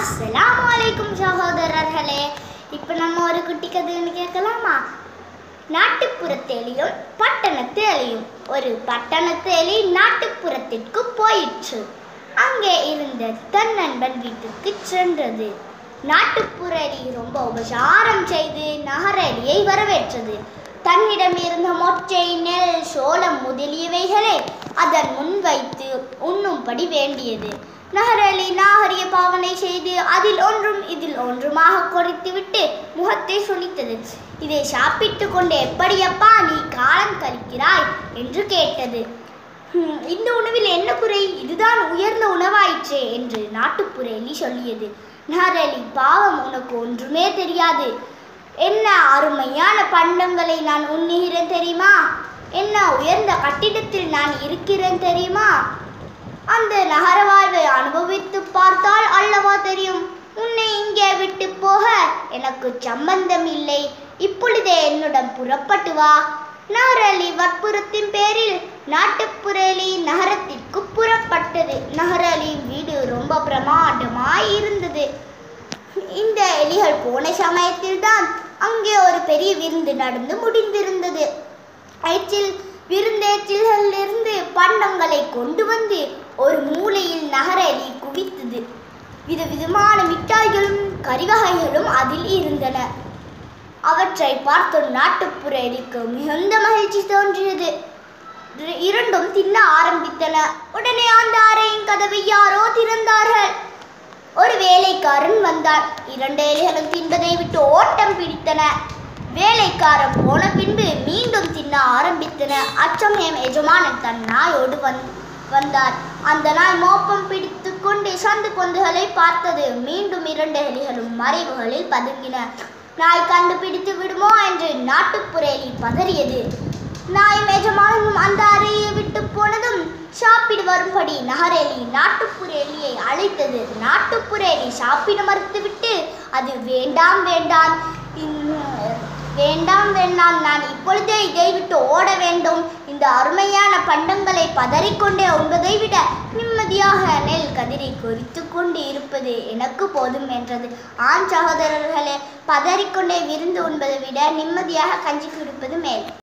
அஸ்ஸலாமு அலைக்கும் சகோதரர்களே இப்போ நம்ம ஒரு குட்டி கதைன்னு கேட்கலாமா நாட்டுப்புறத்தேலியும் பட்டணத்தேலியும் ஒரு பட்டணத்தேலி நாட்டுப்புறத்திற்கு போயிற்று அங்கே இருந்த தன் நண்பன் வீட்டுக்கு சென்றது நாட்டுப்புற எலி ரொம்ப உபசாரம் செய்து நகர எலியை வரவேற்றது தன்னிடம் இருந்த மொச்சை நெல் சோளம் முதலியவைகளை அதன் முன் வைத்து உண்ணும்படி வேண்டியது நகரலி நாகரிக பாவனை செய்து அதில் ஒன்றும் இதில் ஒன்றுமாக குறைத்துவிட்டு முகத்தை சுளித்தது இதை சாப்பிட்டு கொண்டு எப்படியப்பா நீ காலம் கழிக்கிறாய் என்று கேட்டது "ஹம், இந்த உணவில் என்ன குறை இதுதான் உயர்ந்த உணவாயிற்றே என்று நாட்டுப்புற எலி சொல்லியது நகரலி பாவம் உனக்கு ஒன்றுமே தெரியாது என்ன அருமையான பண்டங்களை நான் உண்ணுகிறேன் தெரியுமா என்ன உயர்ந்த கட்டிடத்தில் நான் இருக்கிறேன் தெரியுமா அந்த நகர வாழ்வை அனுபவித்து பார்த்தால் அல்லவா தெரியும் உன்னை இங்கே விட்டு போக எனக்கு சம்பந்தம் இல்லை இப்பொழுதே என்னுடன் புறப்பட்டு வா நகரலி வற்புறுத்தின் பேரில் நாட்டுப்புறலி நகரத்திற்கு புறப்பட்டது நகரலியின் வீடு ரொம்ப பிரமாண்டமாய் இருந்தது இந்த எலிகள் போன சமயத்தில்தான் அங்கே ஒரு பெரிய விருந்து நடந்து முடிந்திருந்தது எச்சில் விருந்தேச்சிலிருந்து பண்டங்களை கொண்டு வந்து ஒரு மூலையில் நகர எலி குவித்தது விதவிதமான மிட்டாய்களும் கறிவகைகளும் அதில் இருந்தன அவற்றை பார்த்து நாட்டுப்புற எலிக்கு மிகுந்த மகிழ்ச்சி தோன்றியது இர- இரண்டும் தின்ன ஆரம்பித்தன உடனே அந்த அறையின் கதவை யாரோ திறந்தார்கள் ஒரு வேலைக்காரன் வந்தான் இரண்டு எலிகளும் தின்பதை விட்டு ஓட்டம் பிடித்தன வேலைக்காரன் போன பின்பு மீண்டும் தின்ன ஆரம்பித்தன அச்சமயம் எஜமானன் தன் நாயோடு வந் வந்தார் அந்த நாய் மோப்பம் பிடித்து கொண்டு சந்து பொந்துகளை பார்த்தது மீண்டும் இரண்டு எலிகளும் மறைவுகளில் பதுங்கின நாய் கண்டுபிடித்து விடுமோ என்று நாட்டுப்புற எலி பதறியது நாயும் எஜமானனும் அந்த அறையை விட்டு போனதும் சாப்பிட வரும்படி நகரெலி நாட்டுப்புற எலியை அழைத்தது நாட்டுப்புற எலி சாப்பிட மறுத்துவிட்டு அது வேண்டாம் வேண்டாம் இன்- வேண்டாம் வேண்டாம் நான் இப்பொழுதே இதை விட்டு ஓட வேண்டும் இந்த அருமையான பண்டங்களை பதறிக்கொண்டே உண்பதை விட நிம்மதியாக நெல் கதிரை குறித்து கொண்டு இருப்பது எனக்கு போதும் என்றது ஆண் சகோதரர்களே பதறிக்கொண்டே விருந்து உண்பதை விட நிம்மதியாக கஞ்சி குடிப்பது மேல்